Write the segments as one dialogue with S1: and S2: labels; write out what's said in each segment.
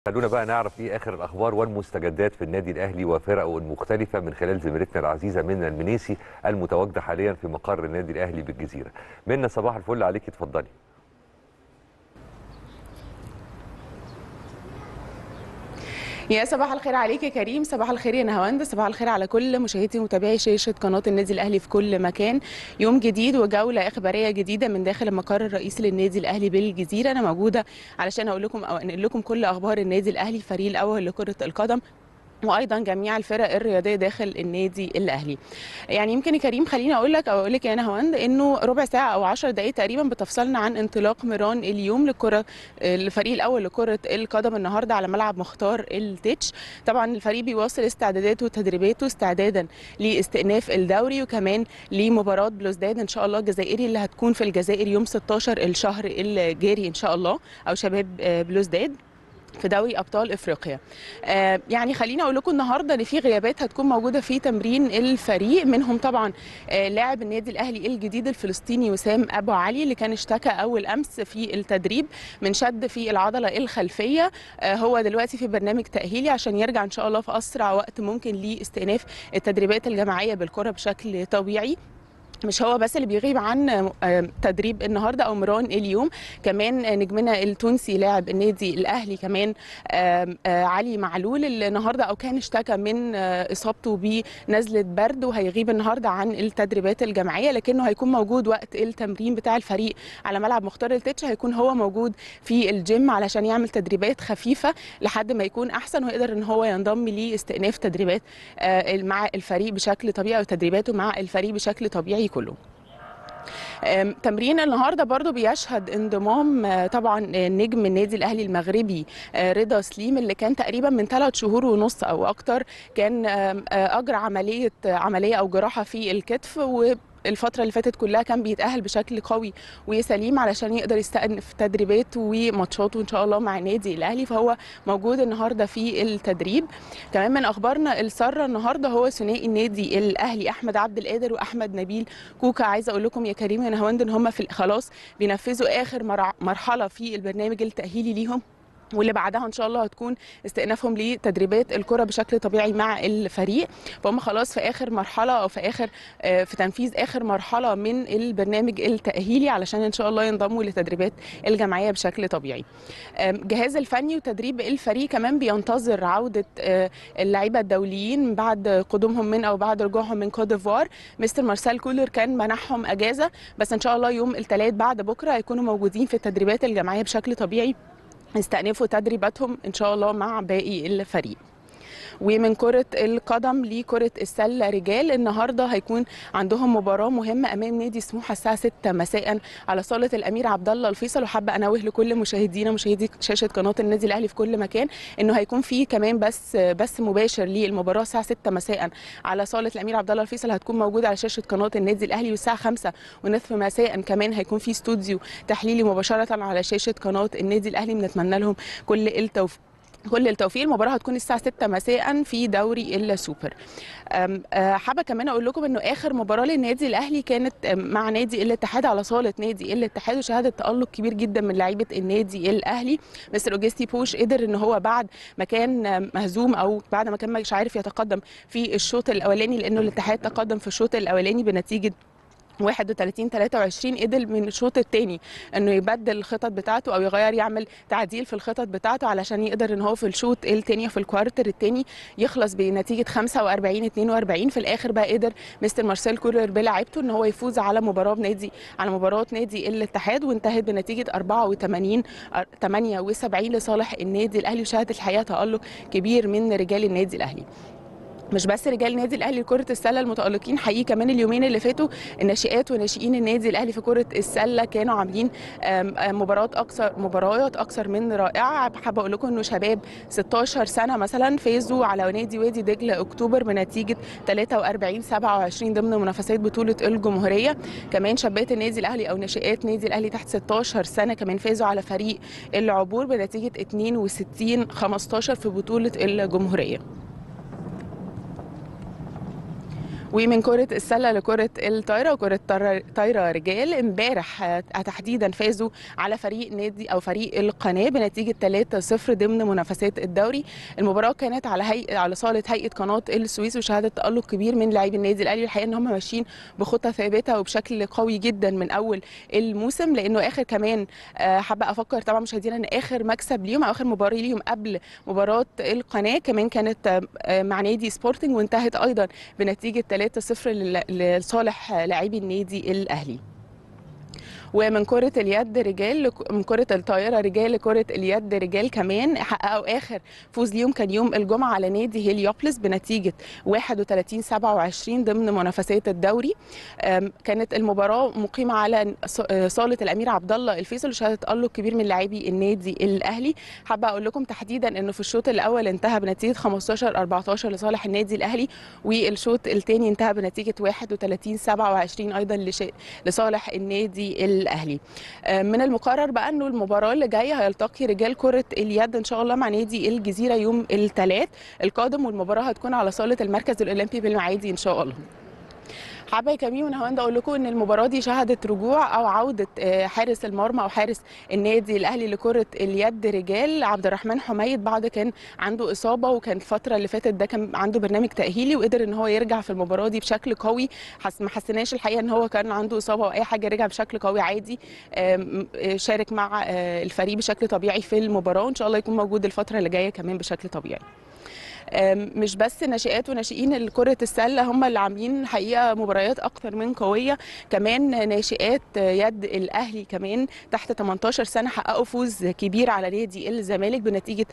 S1: خلونا بقى نعرف ايه اخر الاخبار والمستجدات في النادي الاهلي وفرقه المختلفه من خلال زميلتنا العزيزه منى المنيسي المتواجده حاليا في مقر النادي الاهلي بالجزيره. منى صباح الفل عليك اتفضلي.
S2: يا صباح الخير عليك يا كريم صباح الخير يا نهاوند صباح الخير على كل مشاهدي ومتابعي شاشه قناه النادي الاهلي في كل مكان يوم جديد وجوله اخباريه جديده من داخل المقر الرئيسي للنادي الاهلي بالجزيره انا موجوده علشان اقول لكم او انقل لكم كل اخبار النادي الاهلي الفريق الاول لكره القدم وايضا جميع الفرق الرياضيه داخل النادي الاهلي يعني يمكن يا كريم خليني اقول لك او اقول لك يا نهاوند انه ربع ساعه او 10 دقائق تقريبا بتفصلنا عن انطلاق ميران اليوم للكره الفريق الاول لكره القدم النهارده على ملعب مختار التتش طبعا الفريق بيواصل استعداداته وتدريباته استعدادا لاستئناف الدوري وكمان لمباراه بلوزداد ان شاء الله الجزائري اللي هتكون في الجزائر يوم 16 الشهر الجاري ان شاء الله او شباب بلوزداد في دوري ابطال افريقيا آه يعني خليني اقول لكم النهارده ان في غيابات هتكون موجوده في تمرين الفريق منهم طبعا آه لاعب النادي الاهلي الجديد الفلسطيني وسام ابو علي اللي كان اشتكى اول امس في التدريب من شد في العضله الخلفيه آه هو دلوقتي في برنامج تاهيلي عشان يرجع ان شاء الله في اسرع وقت ممكن لاستئناف التدريبات الجماعيه بالكره بشكل طبيعي مش هو بس اللي بيغيب عن تدريب النهارده او مران اليوم كمان نجمنا التونسي لاعب النادي الاهلي كمان علي معلول اللي النهارده او كان اشتكى من اصابته بنزله برد وهيغيب النهارده عن التدريبات الجماعيه لكنه هيكون موجود وقت التمرين بتاع الفريق على ملعب مختار التتش هيكون هو موجود في الجيم علشان يعمل تدريبات خفيفه لحد ما يكون احسن ويقدر ان هو ينضم لاستئناف تدريبات مع الفريق بشكل طبيعي او تدريباته مع الفريق بشكل طبيعي كله تمرين النهارده برضو بيشهد انضمام طبعا نجم النادي الاهلي المغربي رضا سليم اللي كان تقريبا من ثلاث شهور ونص او اكتر كان اجرى عمليه عمليه او جراحه في الكتف و الفترة اللي فاتت كلها كان بيتأهل بشكل قوي وسليم علشان يقدر يستأنف تدريباته وماتشاته إن شاء الله مع النادي الأهلي فهو موجود النهاردة في التدريب كمان من أخبارنا السارة النهاردة هو ثنائي النادي الأهلي أحمد عبد القادر وأحمد نبيل كوكا عايزة أقول لكم يا كريم يا نهاوند إن هم في خلاص بينفذوا آخر مرحلة في البرنامج التأهيلي ليهم واللي بعدها ان شاء الله هتكون استئنافهم لتدريبات الكره بشكل طبيعي مع الفريق فهم خلاص في اخر مرحله او في اخر في تنفيذ اخر مرحله من البرنامج التاهيلي علشان ان شاء الله ينضموا لتدريبات الجمعيه بشكل طبيعي الجهاز الفني وتدريب الفريق كمان بينتظر عوده اللعيبه الدوليين بعد قدومهم من او بعد رجوعهم من كوت ديفوار مستر مارسيل كولر كان منحهم اجازه بس ان شاء الله يوم الثلاث بعد بكره هيكونوا موجودين في التدريبات الجماعيه بشكل طبيعي استأنفوا تدريباتهم إن شاء الله مع باقي الفريق ومن كرة القدم لكرة السلة رجال النهاردة هيكون عندهم مباراة مهمة أمام نادي سموحة الساعة 6 مساء على صالة الأمير عبد الله الفيصل وحابة أنوه لكل مشاهدينا مشاهدي شاشة قناة النادي الأهلي في كل مكان إنه هيكون في كمان بس بس مباشر للمباراة الساعة 6 مساء على صالة الأمير عبد الله الفيصل هتكون موجودة على شاشة قناة النادي الأهلي والساعة 5 ونصف مساء كمان هيكون في استوديو تحليلي مباشرة على شاشة قناة النادي الأهلي بنتمنى لهم كل التوفيق كل التوفيق المباراه هتكون الساعه 6 مساء في دوري السوبر حابه كمان اقول لكم انه اخر مباراه للنادي الاهلي كانت مع نادي الاتحاد على صاله نادي الاتحاد وشهدت تالق كبير جدا من لعيبه النادي الاهلي مستر اوجستي بوش قدر ان هو بعد ما كان مهزوم او بعد ما كان مش عارف يتقدم في الشوط الاولاني لانه الاتحاد تقدم في الشوط الاولاني بنتيجه 31 23 قدر من الشوط الثاني انه يبدل الخطط بتاعته او يغير يعمل تعديل في الخطط بتاعته علشان يقدر ان هو في الشوط الثاني في الكوارتر الثاني يخلص بنتيجه 45 42 في الاخر بقى قدر مستر مارسيل كولر بلاعيبته ان هو يفوز على مباراه بنادي على مباراه نادي الاتحاد وانتهت بنتيجه 84 78 لصالح النادي الاهلي وشهدت الحقيقه تالق كبير من رجال النادي الاهلي مش بس رجال النادي الاهلي لكره السله المتالقين حقيقي كمان اليومين اللي فاتوا الناشئات وناشئين النادي الاهلي في كره السله كانوا عاملين مباريات اكثر مباريات اكثر من رائعه حابه اقول لكم انه شباب 16 سنه مثلا فازوا على نادي وادي دجله اكتوبر بنتيجه 43 27 ضمن منافسات بطوله الجمهوريه كمان شابات النادي الاهلي او ناشئات نادي الاهلي تحت 16 سنه كمان فازوا على فريق العبور بنتيجه 62 15 في بطوله الجمهوريه ومن كرة السلة لكرة الطايرة وكرة طر- طايرة رجال امبارح آه، تحديدا فازوا على فريق نادي او فريق القناة بنتيجة 3-0 ضمن منافسات الدوري المباراة كانت على هيئة على صالة هيئة قناة السويس وشهادة تألق كبير من لاعبي النادي الاهلي الحقيقة ان هم ماشيين بخطة ثابتة وبشكل قوي جدا من اول الموسم لانه اخر كمان آه، حابة افكر طبعا مشاهدينا ان اخر مكسب ليهم او اخر مباراة ليهم قبل مباراة القناة كمان كانت آه، آه، مع نادي سبورتنج وانتهت ايضا بنتيجة 3-0 لل- لصالح لاعبي النادي الأهلي ومن كرة اليد رجال لك- من كرة الطائرة رجال لكرة اليد رجال كمان حققوا آخر فوز ليهم كان يوم الجمعة على نادي هيليوبلس بنتيجة 31 27 ضمن منافسات الدوري أم، كانت المباراة مقيمة على ص- آه، صالة الأمير عبد الله الفيصل وشهادة تألق كبير من لاعبي النادي الأهلي حابة أقول لكم تحديدا إنه في الشوط الأول انتهى بنتيجة 15 14 لصالح النادي الأهلي والشوط الثاني انتهى بنتيجة 31 27 أيضا لش- لصالح النادي الاهلي آه، من المقرر بقى انه المباراه اللي جايه هيلتقي رجال كره اليد ان شاء الله مع نادي الجزيره يوم الثلاث القادم والمباراه هتكون على صاله المركز الاولمبي بالمعادي ان شاء الله حابه يا كريم ونهاوند اقول لكم ان المباراه دي شهدت رجوع او عوده آه، حارس المرمى او حارس النادي الاهلي لكره اليد رجال عبد الرحمن حميد بعد كان عنده اصابه وكان الفتره اللي فاتت ده كان عنده برنامج تاهيلي وقدر ان هو يرجع في المباراه دي بشكل قوي حس ما حسيناش الحقيقه ان هو كان عنده اصابه او اي حاجه رجع بشكل قوي عادي آم، آه، شارك مع آه، الفريق بشكل طبيعي في المباراه وان شاء الله يكون موجود الفتره اللي جايه كمان بشكل طبيعي آم، مش بس ناشئات وناشئين كرة السلة هم اللي عاملين حقيقة مباريات أكتر من قوية كمان ناشئات يد الأهلي كمان تحت 18 سنة حققوا فوز كبير على نادي الزمالك بنتيجة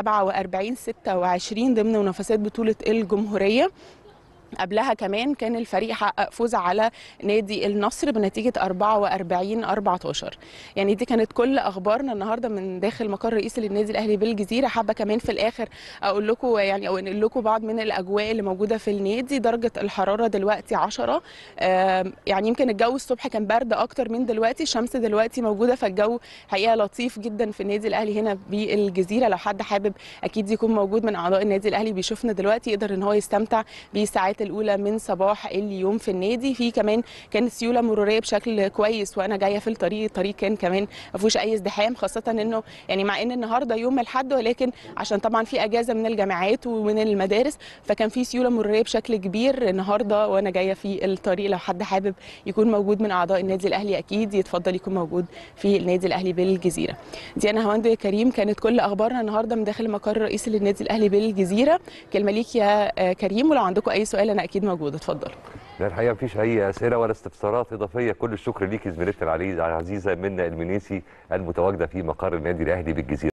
S2: 47 26 ضمن منافسات بطولة الجمهورية قبلها كمان كان الفريق حقق فوز على نادي النصر بنتيجة 44 14 يعني دي كانت كل أخبارنا النهاردة من داخل مقر رئيس للنادي الأهلي بالجزيرة حابة كمان في الآخر أقول لكم يعني أو أنقل لكم بعض من الأجواء اللي موجودة في النادي درجة الحرارة دلوقتي 10 آم، يعني يمكن الجو الصبح كان برد أكتر من دلوقتي الشمس دلوقتي موجودة فالجو حقيقة لطيف جدا في النادي الأهلي هنا بالجزيرة لو حد حابب أكيد يكون موجود من أعضاء النادي الأهلي بيشوفنا دلوقتي يقدر إن هو يستمتع بالساعات الاولى من صباح اليوم في النادي في كمان كانت سيوله مروريه بشكل كويس وانا جايه في الطريق الطريق كان كمان ما فيهوش اي ازدحام خاصه انه يعني مع ان النهارده يوم الاحد ولكن عشان طبعا في اجازه من الجامعات ومن المدارس فكان في سيوله مروريه بشكل كبير النهارده وانا جايه في الطريق لو حد حابب يكون موجود من اعضاء النادي الاهلي اكيد يتفضل يكون موجود في النادي الاهلي بالجزيره دي انا هواندو يا كريم كانت كل اخبارنا النهارده من داخل المقر الرئيسي للنادي الاهلي بالجزيره كلمه ليك يا آه، كريم ولو عندكم اي سؤال انا اكيد موجوده اتفضلوا
S1: لا الحقيقه مفيش اي اسئله ولا استفسارات اضافيه كل الشكر ليكي زميلتنا العزيزه منى المنيسي المتواجده في مقر النادي الاهلي بالجزيره